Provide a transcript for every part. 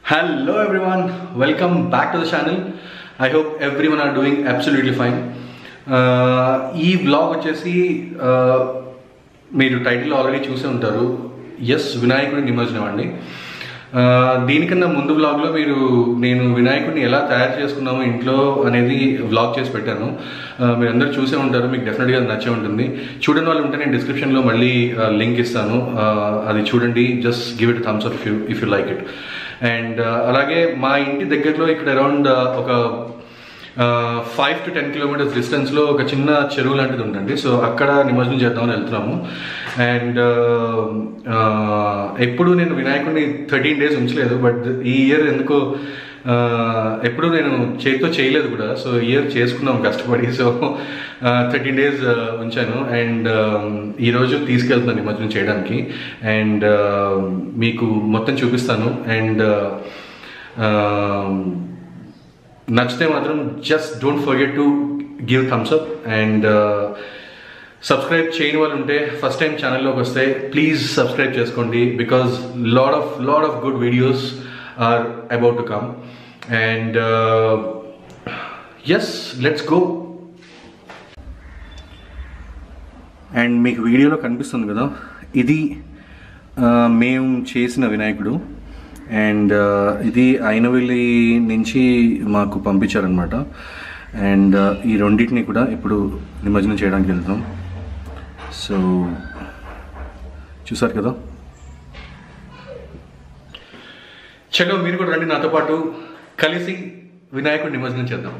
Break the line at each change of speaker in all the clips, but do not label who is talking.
Hello everyone, welcome back to the channel. I hope everyone are doing absolutely fine. Uh, ఈ blog వచ్చేసి uh, మీరు title already చూసే ఉంటారు yes వినాయకుడి నిమజ్జనం అండి Uh, దీనికన్నా ముందు వ్లాగ్లో మీరు నేను వినాయకుడిని ఎలా తయారు చేసుకున్నామో ఇంట్లో అనేది వ్లాగ్ చేసి పెట్టాను Uh, మీరు అందరూ చూసే ఉంటారు మీకు డెఫినెట్గా అది నచ్చే ఉంటుంది చూడని వాళ్ళు ఉంటే నేను డిస్క్రిప్షన్లో మళ్ళీ లింక్ ఇస్తాను Uh, అది చూడండి just give it thumbs up if you if you like it and అలాగే మా ఇంటి దగ్గరలో ఇక్కడ అరౌండ్ ఒక ఫైవ్ టు టెన్ కిలోమీటర్స్ డిస్టెన్స్లో ఒక చిన్న చెరువు లాంటిది ఉందండి సో అక్కడ నిమజ్జనం చేద్దామని వెళ్తున్నాము అండ్ ఎప్పుడు నేను వినాయకుడిని థర్టీన్ డేస్ ఉంచలేదు బట్ ఈ ఇయర్ ఎందుకో uh, ఎప్పుడు నేను చేతితో చేయలేదు కూడా సో ఇయర్ చేసుకున్నాం కష్టపడి సో థర్టీన్ డేస్ ఉంచాను అండ్ ఈరోజు తీసుకెళ్తున్నాను నిమజ్జనం చేయడానికి అండ్ మీకు మొత్తం చూపిస్తాను అండ్ నచ్చితే మాత్రం just don't forget to give thumbs up and subscribe చేయని వాళ్ళు ఉంటే ఫస్ట్ టైం ఛానల్లోకి వస్తే ప్లీజ్ సబ్స్క్రైబ్ చేసుకోండి because lot of lot of good videos are about to come and yes let's go and మీకు వీడియోలో కనిపిస్తుంది కదా ఇది ఆ, మేము చేసిన వినాయకుడు అండ్ ఆ, ఇది అయినవెల్లి నుంచి మాకు పంపించారనమాట అండ్ ఆ, ఈ రెండింటిని కూడా ఇప్పుడు నిమజ్జనం చేయడానికి వెళ్తాం సో చూసారు కదా చలో మీరు కూడా రండి నాతో పాటు కలిసి వినాయకుడు నిమజ్జనం చేద్దాం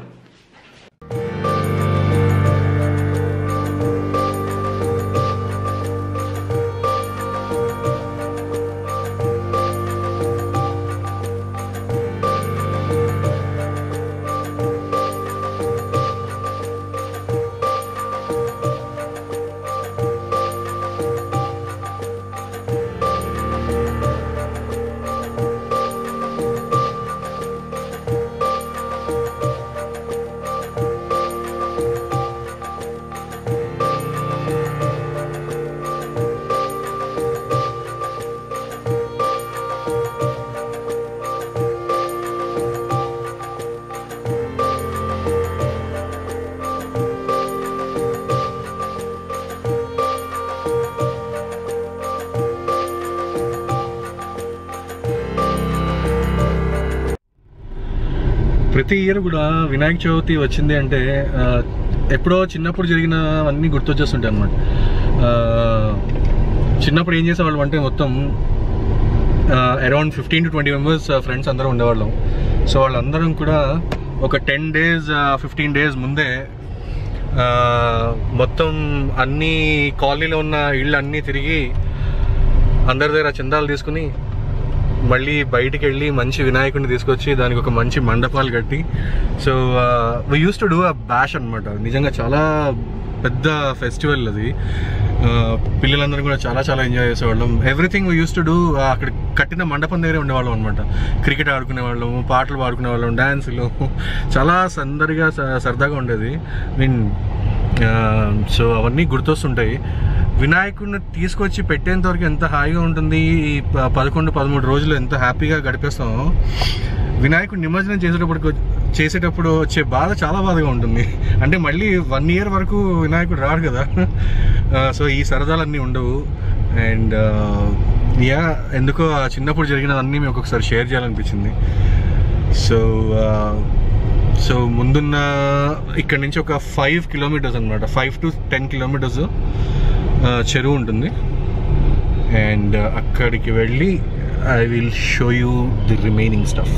ప్రతి ఇయర్ కూడా వినాయక చవితి వచ్చింది అంటే ఆ, ఎప్పుడో చిన్నప్పుడు జరిగిన అన్నీ గుర్తొచ్చేస్తుంటాయి అనమాట చిన్నప్పుడు ఏం చేసేవాళ్ళం అంటే మొత్తం around fifteen to twenty members friends అందరూ ఉండేవాళ్ళం సో వాళ్ళందరం కూడా ఒక టెన్ డేస్ ఫిఫ్టీన్ డేస్ ముందే ఆ, మొత్తం అన్ని కాలనీలో ఉన్న ఇళ్ళు అన్నీ తిరిగి అందరి దగ్గర చందాలు తీసుకుని మళ్ళీ బయటికి వెళ్ళి మంచి వినాయకుడిని తీసుకొచ్చి దానికి ఒక మంచి మండపాలు కట్టి so we use to do a bash అనమాట నిజంగా చాలా పెద్ద ఫెస్టివల్ అది Uh, పిల్లలందరూ కూడా చాలా చాలా ఎంజాయ్ చేసేవాళ్ళం everything we use to do అక్కడ కట్టిన మండపం దగ్గరే ఉండేవాళ్ళం అనమాట క్రికెట్ ఆడుకునే వాళ్ళం పాటలు పాడుకునే వాళ్ళం డ్యాన్సులు చాలా సందడిగా స- సరదాగా ఉండేది మీన్ సో అవన్నీ గుర్తొస్తుంటాయి వినాయకుడిని తీసుకొచ్చి పెట్టేంత వరకు ఎంత హాయిగా ఉంటుంది ఈ ప- పదకొండు పదమూడు రోజులు ఎంత హ్యాపీగా గడిపేస్తామో వినాయకుడు నిమజ్జనం చేసేటప్పుడు చేసేటప్పుడు వచ్చే బాధ చాలా బాధగా ఉంటుంది అంటే మళ్ళీ వన్ ఇయర్ వరకు వినాయకుడు రాడు కదా సో ఈ సరదాలన్నీ ఉండవు అండ్ యా ఎందుకో ఆ చిన్నప్పుడు జరిగినవన్నీ మీకు ఒకసారి షేర్ చేయాలనిపించింది సో సో ముందున్న ఇక్కడ నుంచి ఒక ఫైవ్ కిలోమీటర్స్ అనమాట ఫైవ్ టు టెన్ కిలోమీటర్స్ చెరువు ఉంటుంది అండ్ అక్కడికి వెళ్ళి I will show you the remaining stuff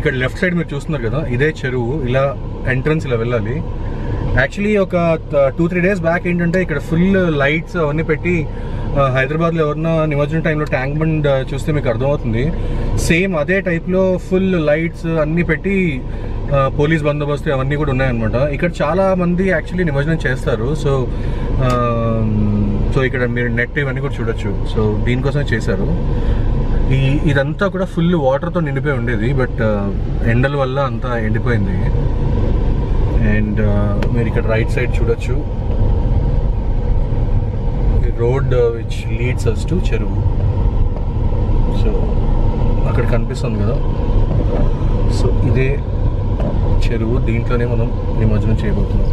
ఇక్కడ లెఫ్ట్ సైడ్ మీరు చూస్తున్నారు కదా ఇదే చెరువు ఇలా ఎంట్రన్స్ ఇలా వెళ్ళాలి యాక్చువల్లీ ఒక టూ త్రీ డేస్ బ్యాక్ ఏంటంటే ఇక్కడ ఫుల్ లైట్స్ అవన్నీ పెట్టి ఆ, హైదరాబాద్లో ఎవరన్నా నిమజ్జనం టైంలో ట్యాంక్ బండ్ ఆ, చూస్తే మీకు అర్థమవుతుంది సేమ్ అదే టైప్లో ఫుల్ లైట్స్ అన్నీ పెట్టి ఆ, పోలీస్ బందోబస్తు అవన్నీ కూడా ఉన్నాయన్నమాట ఇక్కడ చాలా మంది యాక్చువల్లీ నిమజ్జనం చేస్తారు సో ఆ, సో ఇక్కడ మీరు నెట్ ఇవన్నీ కూడా చూడొచ్చు సో దీనికోసమే చేశారు ఈ ఇదంతా కూడా ఫుల్ వాటర్తో నిండిపోయి ఉండేది బట్ ఎండల వల్ల అంతా ఎండిపోయింది అండ్ మీరు ఇక్కడ రైట్ సైడ్ చూడొచ్చు road which leads us to చెరువు సో అక్కడ కనిపిస్తుంది కదా సో ఇదే చెరువు దీంట్లోనే మనం నిమజ్జనం చేయబోతున్నాం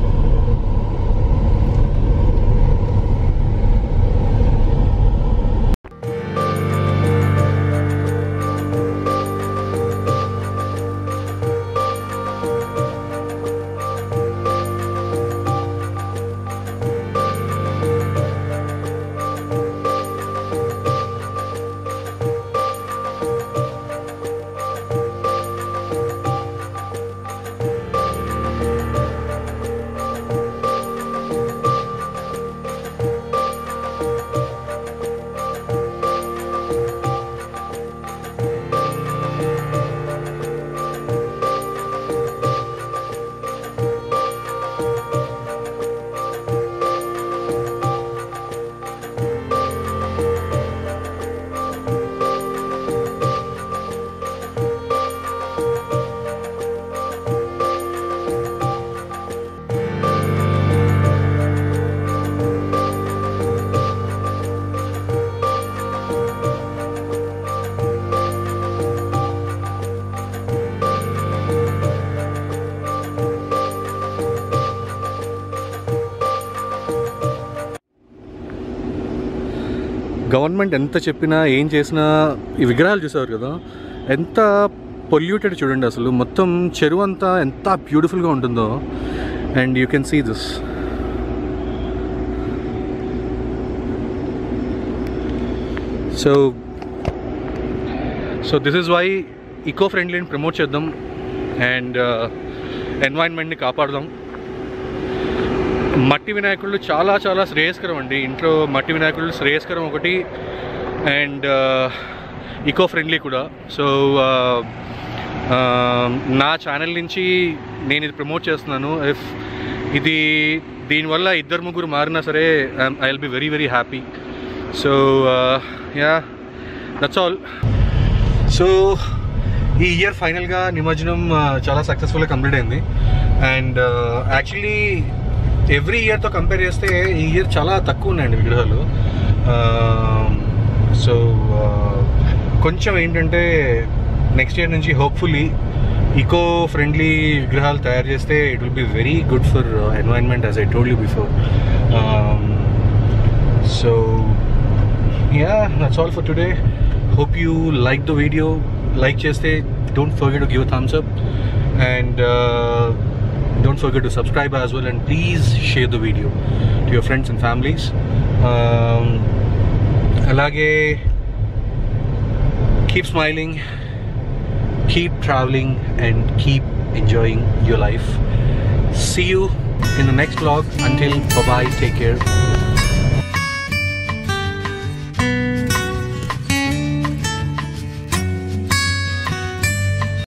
గవర్నమెంట్ ఎంత చెప్పినా ఏం చేసినా ఈ విగ్రహాలు చూసేవారు కదా ఎంత పొల్యూటెడ్ చూడండి అసలు మొత్తం చెరువు అంతా ఎంత బ్యూటిఫుల్గా ఉంటుందో and you can see this so so this is why eco ఫ్రెండ్లీని ప్రమోట్ చేద్దాం అండ్ ఎన్వైర్న్మెంట్ని కాపాడదాం మట్టి వినాయకుళ్ళు చాలా చాలా శ్రేయస్కరం అండి ఇంట్లో మట్టి వినాయకుళ్ళు శ్రేయస్కరం ఒకటి అండ్ ఈకో ఫ్రెండ్లీ కూడా సో నా ఛానల్ నుంచి నేను ఇది ప్రమోట్ చేస్తున్నాను ఇఫ్ ఇది దీనివల్ల ఇద్దరు ముగ్గురు మారినా సరే I will be very very happy so yeah that's all so ఈ ఇయర్ ఫైనల్గా నిమజ్జనం ఆ, చాలా సక్సెస్ఫుల్గా కంప్లీట్ అయింది అండ్ యాక్చువల్లీ ఎవ్రీ ఇయర్తో కంపేర్ చేస్తే ఈ ఇయర్ చాలా తక్కువ ఉన్నాయండి విగ్రహాలు సో కొంచెం ఏంటంటే నెక్స్ట్ ఇయర్ నుంచి హోప్ఫుల్లీ ఈకో ఫ్రెండ్లీ విగ్రహాలు తయారు చేస్తే it will be very good for environment as I told you before so yeah that's all for today hope you liked the video like చేస్తే don't forget to give a thumbs up and uh, don't forget to subscribe as well and please share the video to your friends and families um, అలాగే keep smiling keep traveling and keep enjoying your life see you in the next vlog until bye bye take care